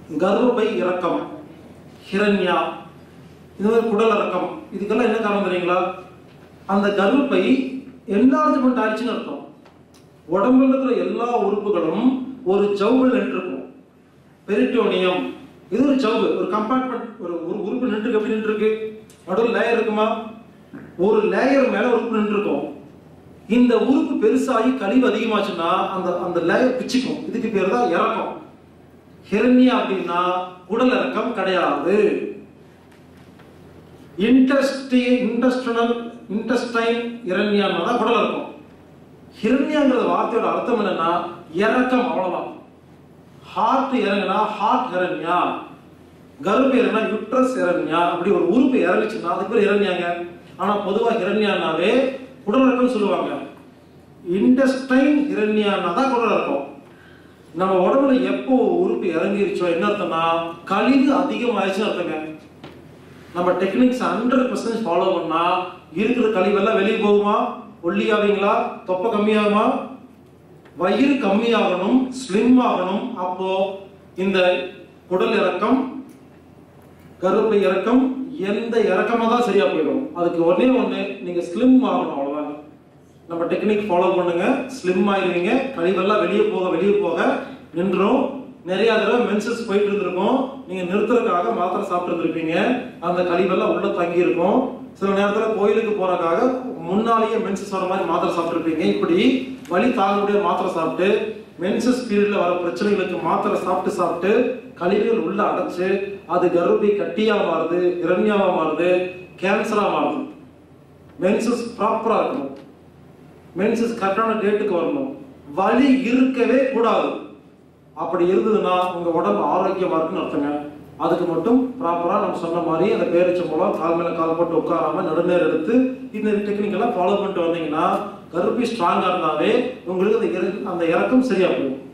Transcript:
கர்ப்பப்பை இறக்கம் ஹிரண்யா இது மாதிரி குடல் இறக்கம் இதுக்கெல்லாம் என்ன காரணம் தெரியுங்களா அந்த கர்ப்பப்பை என்லார்ஜ்மெண்ட் ஆயிடுச்சுன்னு அர்த்தம் உடம்புல இருக்கிற எல்லா உறுப்புகளும் ஒரு ஜவ்வில் நின்றுருக்கும் பெரிட்டோனியம் இது ஒரு ஜவ்வு ஒரு கம்பார்ட்மெண்ட் ஒரு ஒரு உறுப்பு நின்று எப்படி நின்றுருக்கு நடுவில் லேயர் இருக்குமா ஒரு லேயர் மேல உறுப்பு நின்றுருக்கும் இந்த உறுப்பு பெருசாகி கழிவு அதிகமாச்சுன்னா அந்த அந்த லேயர் பிச்சுக்கும் இதுக்கு பேர் தான் இறக்கம் ஹிரண்யா அப்படின்னா உடல் இறக்கம் கிடையாது இன்டஸ்டி இன்டஸ்டனல் இன்டஸ்டைன் இரண்யான்னா தான் குடல் இருக்கும் ஹிரண்யாங்கிற வார்த்தையோட அர்த்தம் என்னன்னா இறக்கம் அவ்வளவுதான் ஹார்ட் இறங்குனா ஹார்ட் ஹிரண்யா கர்ப்ப இறங்கினா யுட்ரஸ் இரண்யா அப்படி ஒரு உறுப்பு இறங்குச்சுன்னா அதுக்கு பேர் இரண்யாங்க ஆனா பொதுவா ஹிரண்யானாவே குடல் இருக்குன்னு சொல்லுவாங்க இன்டஸ்டைன் ஹிரண்யானா தான் குடல் இருக்கும் நம்ம உடம்புல எப்போ உறுப்பு இறங்கிருச்சோ என்ன அர்த்தம்னா கழிவு அதிகமாயிடுச்சுன்னு அர்த்தங்க நம்ம டெக்னிக்ஸ் ஹண்ட்ரட் பர்சன்ட் ஃபாலோ பண்ணா இருக்கிற கழிவெல்லாம் வெளியே போகுமா ஒல்லியாவீங்களா தொப்பை கம்மியாகுமா வயிறு கம்மியாகணும் ஸ்லிம் ஆகணும் அப்போ இந்த குடல் இறக்கம் கருப்பை இறக்கம் எந்த இறக்கமா தான் சரியா போயிடும் அதுக்கு ஒண்ணே ஒண்ணு நீங்க ஸ்லிம் ஆகணும் அவ்வளவுதாங்க நம்ம டெக்னிக் ஃபாலோ பண்ணுங்க ஸ்லிம் ஆயிருவீங்க கழிவெல்லாம் வெளியே போக வெளியே போக நின்றும் நிறைய தடவை மென்சஸ் போயிட்டு இருந்திருக்கும் நீங்க நிறுத்துறதுக்காக மாத்திரை சாப்பிட்டு இருந்திருப்பீங்க அந்த கழிவெல்லாம் உள்ள தங்கி இருக்கும் சில நேரத்துல கோயிலுக்கு போறதுக்காக முன்னாலேயே மென்சஸ் வர மாதிரி மாத்திரை சாப்பிட்டுருப்பீங்க இப்படி வலி தாங்கக்கூடிய மாத்திரை சாப்பிட்டு மென்சஸ் பீரியட்ல வர பிரச்சனைகளுக்கு மாத்திரை சாப்பிட்டு சாப்பிட்டு கழிவுகள் உள்ள அடைச்சு அது கர்ப்பை கட்டியா மாறுது இரண்யாவா மாறுது கேன்சரா மாறுது மென்சஸ் ப்ராப்பரா இருக்கணும் மென்சஸ் கரெக்டான டேட்டுக்கு வரணும் வலி இருக்கவே கூடாது அப்படி இருந்ததுன்னா உங்க உடம்பு ஆரோக்கியமா இருக்குன்னு அர்த்தங்க அதுக்கு மட்டும் ப்ராப்பரா நம்ம சொன்ன மாதிரி அந்த பேரிச்ச மூலம் கால் மேல கால் போட்டு உட்காராம நடுநேர் எடுத்து இந்த டெக்னிக் எல்லாம் ஃபாலோ பண்ணிட்டு வந்தீங்கன்னா கருப்பி ஸ்ட்ராங்கா இருந்தாவே உங்களுக்கு அந்த இற- அந்த இறக்கம் சரியா போகும்